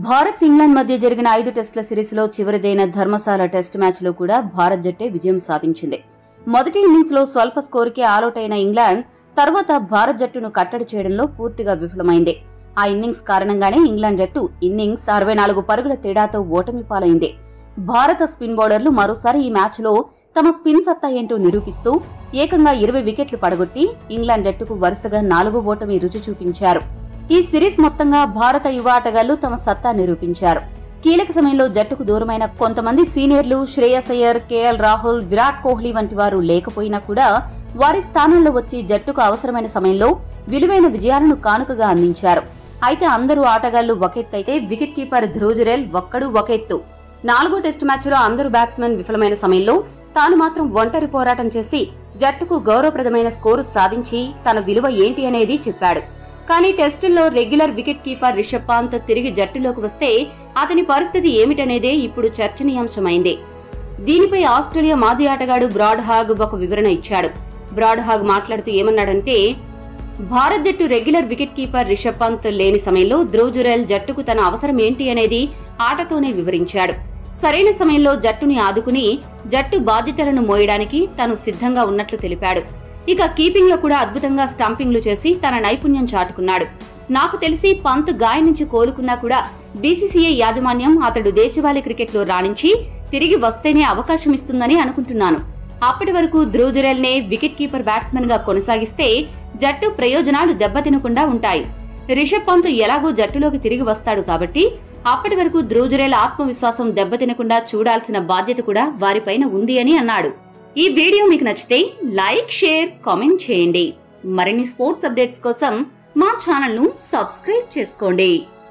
Bharat England మధ్య జరిగిన ఐదు టెస్టుల సిరీస్లో చివరిదైన ధర్మశాల టెస్ట్ మ్యాచ్లో కూడా భారత్ జట్టే విజయం సాధించింది మొదటి ఇన్నింగ్స్లో స్వల్ప స్కోరుకి ఆలౌట్ అయిన ఇంగ్లాండ్ తర్వాత భారత్ జట్టును కట్టడి చేయడంలో పూర్తిగా విఫలమైంది ఆ ఇన్నింగ్స్ కారణంగానే ఇంగ్లాండ్ జట్టు ఇన్నింగ్స్ అరవై నాలుగు పరుగుల తేడాతో ఓటమి పాలైంది భారత స్పిన్ బౌలర్లు మరోసారి ఈ మ్యాచ్లో తమ స్పిన్ సత్తా ఏంటో నిరూపిస్తూ ఏకంగా ఇరవై వికెట్లు పడగొట్టి ఇంగ్లాండ్ జట్టుకు వరుసగా నాలుగో ఓటమి రుచి చూపించారు ఈ సిరీస్ మొత్తంగా భారత యువ ఆటగాళ్లు తమ సత్తా నిరూపించారు కీలక సమయంలో జట్టుకు దూరమైన కొంతమంది సీనియర్లు శ్రేయస్ అయ్యర్ కేఎల్ రాహుల్ విరాట్ కోహ్లీ వంటి వారు లేకపోయినా కూడా వారి స్థానంలో వచ్చి జట్టుకు అవసరమైన సమయంలో విలువైన విజయాలను కానుకగా అందించారు అయితే అందరూ ఆటగాళ్లు ఒకెత్తైతే వికెట్ కీపర్ ధ్రువజురెల్ ఒక్కడు ఒకెత్తు నాలుగో టెస్టు మ్యాచ్లో అందరూ బ్యాట్స్మెన్ విఫలమైన సమయంలో తాను మాత్రం ఒంటరి పోరాటం చేసి జట్టుకు గౌరవప్రదమైన స్కోరు సాధించి తన విలువ ఏంటి అనేది చెప్పాడు కానీ టెస్టుల్లో regular wicket keeper Rishabh Pant తిరిగి జట్టులోకి వస్తే అతని పరిస్థితి ఏమిటనేదే ఇప్పుడు చర్చనీయాంశమైంది దీనిపై ఆస్ట్రేలియా మాజీ ఆటగాడు బ్రాడ్ హాగ్ ఒక వివరణ ఇచ్చాడు బ్రాడ్ హాగ్ మాట్లాడుతూ ఏమన్నాడంటే భారత్ జట్టు regular wicket keeper Rishabh Pant లేని సమయంలో ధ్రువ్ జురెల్ జట్టుకు తన అవసరం ఏంటి అనేది ఆటతోనే వివరించాడు సరైన సమయంలో జట్టుని ఆదుకుని జట్టు బాధ్యతలను మోయడానికి తను సిద్ధంగా ఉన్నట్లు తెలిపాడు ఇక కీపింగ్ లో కూడా అద్భుతంగా స్టంపింగ్లు చేసి తన నైపుణ్యం చాటుకున్నాడు నాకు తెలిసి పంత్ గాయం నుంచి కోలుకున్నా కూడా బీసీసీఐ యాజమాన్యం అతడు దేశవాళీ క్రికెట్లో రాణించి తిరిగి వస్తేనే అవకాశం ఇస్తుందని అనుకుంటున్నాను అప్పటి వరకు ధ్రువ్ జురెల్ నే వికెట్ కీపర్ బ్యాట్స్మెన్ గా కొనసాగిస్తే జట్టు ప్రయోజనాలు దెబ్బతినకుండా ఉంటాయి రిషబ్ పంత్ ఎలాగో జట్టులోకి తిరిగి వస్తాడు కాబట్టి అప్పటి వరకు ధ్రువ్ జురెల్ ఆత్మవిశ్వాసం దెబ్బతినకుండా చూడాల్సిన బాధ్యత కూడా వారిపైన ఉంది అని అన్నాడు ఈ వీడియో మీకు నచ్చితే లైక్ షేర్ కామెంట్ చేయండి మరిన్ని స్పోర్ట్స్ అప్డేట్స్ కోసం మా ఛానల్ ను సబ్స్క్రైబ్ చేసుకోండి